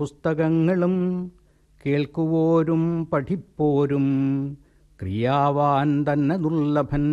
പുസ്തകങ്ങളും കേൾക്കുവോരും പഠിപ്പോരും ക്രിയാവാൻ തന്നെ ദുർലഭൻ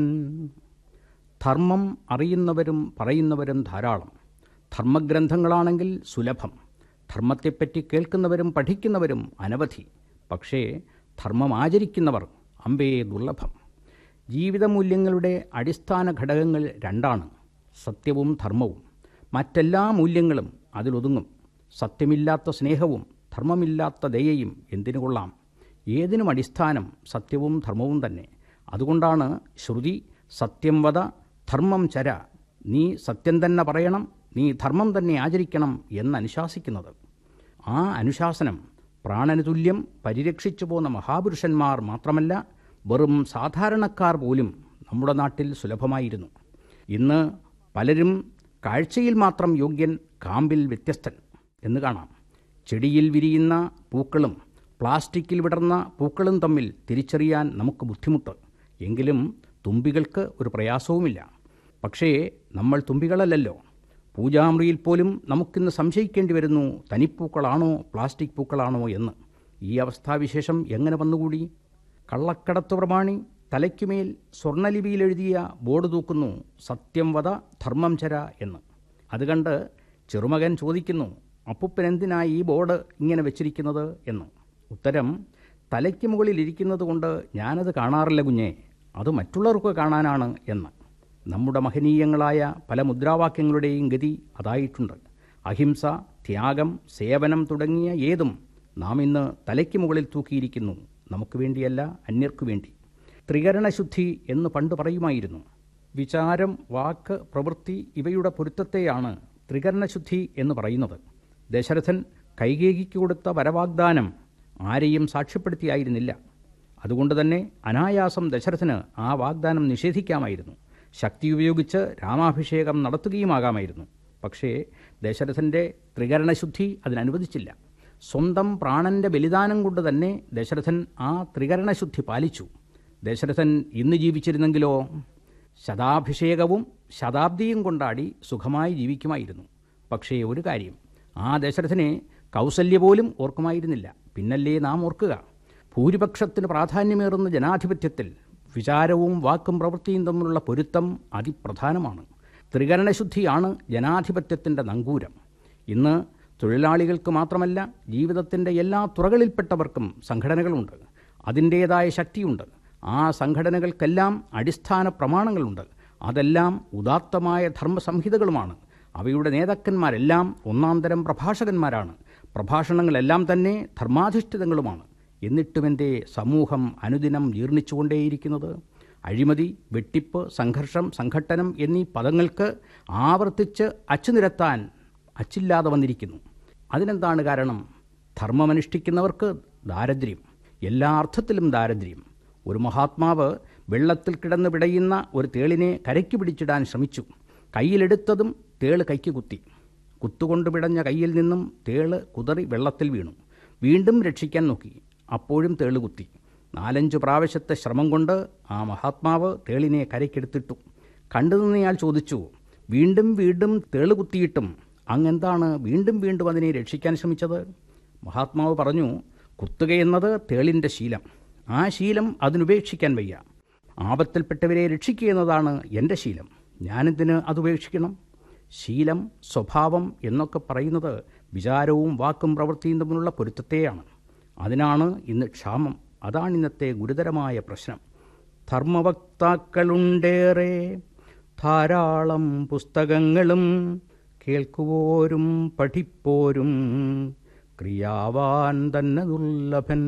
ധർമ്മം അറിയുന്നവരും പറയുന്നവരും ധാരാളം ധർമ്മഗ്രന്ഥങ്ങളാണെങ്കിൽ സുലഭം ധർമ്മത്തെപ്പറ്റി കേൾക്കുന്നവരും പഠിക്കുന്നവരും അനവധി പക്ഷേ ധർമ്മം ആചരിക്കുന്നവർ അമ്പേ ദുർലഭം ജീവിതമൂല്യങ്ങളുടെ അടിസ്ഥാന ഘടകങ്ങൾ രണ്ടാണ് സത്യവും ധർമ്മവും മറ്റെല്ലാ മൂല്യങ്ങളും അതിലൊതുങ്ങും സത്യമില്ലാത്ത സ്നേഹവും ധർമ്മമില്ലാത്ത ദയയും എന്തിനു കൊള്ളാം ഏതിനും അടിസ്ഥാനം സത്യവും ധർമ്മവും തന്നെ അതുകൊണ്ടാണ് ശ്രുതി സത്യം വത ധർമ്മം ചര നീ സത്യം തന്നെ പറയണം നീ ധർമ്മം തന്നെ ആചരിക്കണം എന്ന് അനുശാസിക്കുന്നത് ആ അനുശാസനം പ്രാണന് തുല്യം പരിരക്ഷിച്ചു പോന്ന മഹാപുരുഷന്മാർ മാത്രമല്ല വെറും സാധാരണക്കാർ പോലും നമ്മുടെ നാട്ടിൽ സുലഭമായിരുന്നു ഇന്ന് പലരും കാഴ്ചയിൽ മാത്രം യോഗ്യൻ കാമ്പിൽ വ്യത്യസ്തൻ എന്ന് കാണാം ചെടിയിൽ വിരിയുന്ന പൂക്കളും പ്ലാസ്റ്റിക്കിൽ വിടർന്ന പൂക്കളും തമ്മിൽ തിരിച്ചറിയാൻ നമുക്ക് ബുദ്ധിമുട്ട് എങ്കിലും തുമ്പികൾക്ക് ഒരു പ്രയാസവുമില്ല പക്ഷേ നമ്മൾ തുമ്പികളല്ലല്ലോ പൂജാമുറിയിൽ പോലും നമുക്കിന്ന് സംശയിക്കേണ്ടി വരുന്നു തനിപ്പൂക്കളാണോ പ്ലാസ്റ്റിക് പൂക്കളാണോ എന്ന് ഈ അവസ്ഥാവിശേഷം എങ്ങനെ വന്നുകൂടി കള്ളക്കടത്ത് പ്രമാണി തലയ്ക്കുമേൽ സ്വർണ്ണലിപിയിൽ എഴുതിയ ബോർഡ് തൂക്കുന്നു സത്യം വധ ധർമ്മം ചര എന്ന് അത് കണ്ട് ചെറുമകൻ ചോദിക്കുന്നു അപ്പുപ്പൻ എന്തിനാ ഈ ബോർഡ് ഇങ്ങനെ വെച്ചിരിക്കുന്നത് എന്ന് ഉത്തരം തലയ്ക്ക് മുകളിൽ ഇരിക്കുന്നത് കൊണ്ട് ഞാനത് കാണാറില്ല കുഞ്ഞേ അത് മറ്റുള്ളവർക്ക് കാണാനാണ് എന്ന് നമ്മുടെ മഹനീയങ്ങളായ പല മുദ്രാവാക്യങ്ങളുടെയും ഗതി അതായിട്ടുണ്ട് അഹിംസ ത്യാഗം സേവനം തുടങ്ങിയ ഏതും നാം ഇന്ന് തലയ്ക്ക് മുകളിൽ തൂക്കിയിരിക്കുന്നു നമുക്ക് വേണ്ടിയല്ല അന്യർക്കു വേണ്ടി ത്രികരണശുദ്ധി എന്ന് പണ്ട് പറയുമായിരുന്നു വിചാരം വാക്ക് പ്രവൃത്തി ഇവയുടെ പൊരുത്തത്തെയാണ് ത്രികരണശുദ്ധി എന്ന് പറയുന്നത് ദശരഥൻ കൈകേകിക്ക് കൊടുത്ത വരവാഗ്ദാനം ആരെയും സാക്ഷ്യപ്പെടുത്തിയായിരുന്നില്ല അതുകൊണ്ട് തന്നെ അനായാസം ദശരഥന് ആ വാഗ്ദാനം നിഷേധിക്കാമായിരുന്നു ശക്തി ഉപയോഗിച്ച് രാമാഭിഷേകം നടത്തുകയുമാകാമായിരുന്നു പക്ഷേ ദശരഥൻ്റെ ത്രികരണശുദ്ധി അതിനനുവദിച്ചില്ല സ്വന്തം പ്രാണന്റെ ബലിദാനം കൊണ്ട് തന്നെ ദശരഥൻ ആ ത്രികരണശുദ്ധി പാലിച്ചു ദശരഥൻ ഇന്ന് ജീവിച്ചിരുന്നെങ്കിലോ ശതാഭിഷേകവും ശതാബ്ദിയും കൊണ്ടാടി സുഖമായി ജീവിക്കുമായിരുന്നു പക്ഷേ ഒരു കാര്യം ആ ദശരഥനെ കൗസല്യ പോലും ഓർക്കുമായിരുന്നില്ല പിന്നല്ലേ നാം ഓർക്കുക ഭൂരിപക്ഷത്തിന് പ്രാധാന്യമേറുന്ന ജനാധിപത്യത്തിൽ വിചാരവും വാക്കും പ്രവൃത്തിയും തമ്മിലുള്ള പൊരുത്തം അതിപ്രധാനമാണ് ത്രികരണശുദ്ധിയാണ് ജനാധിപത്യത്തിൻ്റെ നങ്കൂരം ഇന്ന് തൊഴിലാളികൾക്ക് മാത്രമല്ല ജീവിതത്തിൻ്റെ എല്ലാ തുറകളിൽപ്പെട്ടവർക്കും സംഘടനകളുണ്ട് അതിൻ്റേതായ ശക്തിയുണ്ട് ആ സംഘടനകൾക്കെല്ലാം അടിസ്ഥാന പ്രമാണങ്ങളുണ്ട് അതെല്ലാം ഉദാത്തമായ ധർമ്മസംഹിതകളുമാണ് അവയുടെ നേതാക്കന്മാരെല്ലാം ഒന്നാന്തരം പ്രഭാഷകന്മാരാണ് പ്രഭാഷണങ്ങളെല്ലാം തന്നെ ധർമാധിഷ്ഠിതങ്ങളുമാണ് എന്നിട്ടുമെൻ്റെ സമൂഹം അനുദിനം ജീർണിച്ചുകൊണ്ടേയിരിക്കുന്നത് അഴിമതി വെട്ടിപ്പ് സംഘർഷം സംഘട്ടനം എന്നീ പദങ്ങൾക്ക് ആവർത്തിച്ച് അച്ചുനിരത്താൻ അച്ചില്ലാതെ വന്നിരിക്കുന്നു അതിനെന്താണ് കാരണം ധർമ്മമനുഷ്ഠിക്കുന്നവർക്ക് ദാരിദ്ര്യം എല്ലാ അർത്ഥത്തിലും ദാരിദ്ര്യം ഒരു മഹാത്മാവ് വെള്ളത്തിൽ കിടന്ന് പിടയുന്ന ഒരു തേളിനെ കരയ്ക്ക് പിടിച്ചിടാൻ ശ്രമിച്ചു കയ്യിലെടുത്തതും തേള് കൈക്ക് കുത്തി കുത്തുകൊണ്ട് പിടഞ്ഞ കയ്യിൽ നിന്നും തേള് കുതറി വെള്ളത്തിൽ വീണു വീണ്ടും രക്ഷിക്കാൻ നോക്കി അപ്പോഴും തേള് കുത്തി നാലഞ്ചു പ്രാവശ്യത്തെ ശ്രമം കൊണ്ട് ആ മഹാത്മാവ് തേളിനെ കരയ്ക്കെടുത്തിട്ടു കണ്ടുനിന്നയാൾ ചോദിച്ചു വീണ്ടും വീണ്ടും തേള് കുത്തിയിട്ടും അങ്ങെന്താണ് വീണ്ടും വീണ്ടും അതിനെ രക്ഷിക്കാൻ ശ്രമിച്ചത് മഹാത്മാവ് പറഞ്ഞു കുത്തുകയെന്നത് തേളിൻ്റെ ശീലം ആ ശീലം അതിനുപേക്ഷിക്കാൻ വയ്യ ആപത്തിൽപ്പെട്ടവരെ രക്ഷിക്കുക എന്നതാണ് എൻ്റെ ശീലം ഞാനെന്തിന് അതുപേക്ഷിക്കണം ശീലം സ്വഭാവം എന്നൊക്കെ പറയുന്നത് വിചാരവും വാക്കും പ്രവൃത്തിയും തമ്മിലുള്ള പൊരുത്തത്തെയാണ് അതിനാണ് ഇന്ന് ക്ഷാമം അതാണ് ഇന്നത്തെ ഗുരുതരമായ പ്രശ്നം ധർമ്മവക്താക്കളുണ്ടേറെ ധാരാളം പുസ്തകങ്ങളും കേൾക്കുവോരും പഠിപ്പോരും ക്രിയാവാൻ തന്നെ ദുർലഭൻ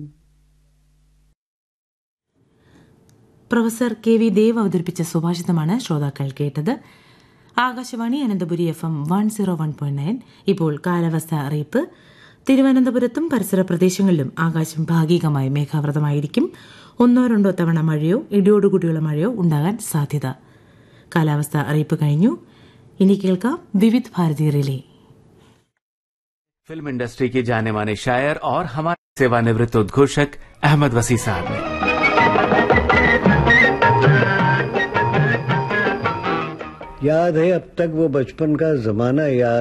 പ്രൊഫസർ കെ വി ദേവ് അവതരിപ്പിച്ച സുഭാഷിതമാണ് ശ്രോതാക്കൾ കേട്ടത് Akashvani Ananthapuri F M one zero one point nine ഇപ്പോൾ കാലാവസ്ഥ അറിയിപ്പ് തിരുവനന്തപുരത്തും പരിസര പ്രദേശങ്ങളിലും ആകാശം ഭാഗികമായി മേഘാവൃതമായിരിക്കും ഒന്നോ രണ്ടോ തവണ മഴയോ ഇടിയോടുകൂടിയുള്ള മഴയോ ഉണ്ടാകാൻ സാധ്യത കാലാവസ്ഥ അറിയിപ്പ് കഴിഞ്ഞു ഇനി കേൾക്കാം Vividh Bharati relay film industry के जाने माने शायर और हमारे सेवानिवृत्त उद्घोषक अहमद वसी साहब ने याद है अब तक वो बचपन का जमाना याद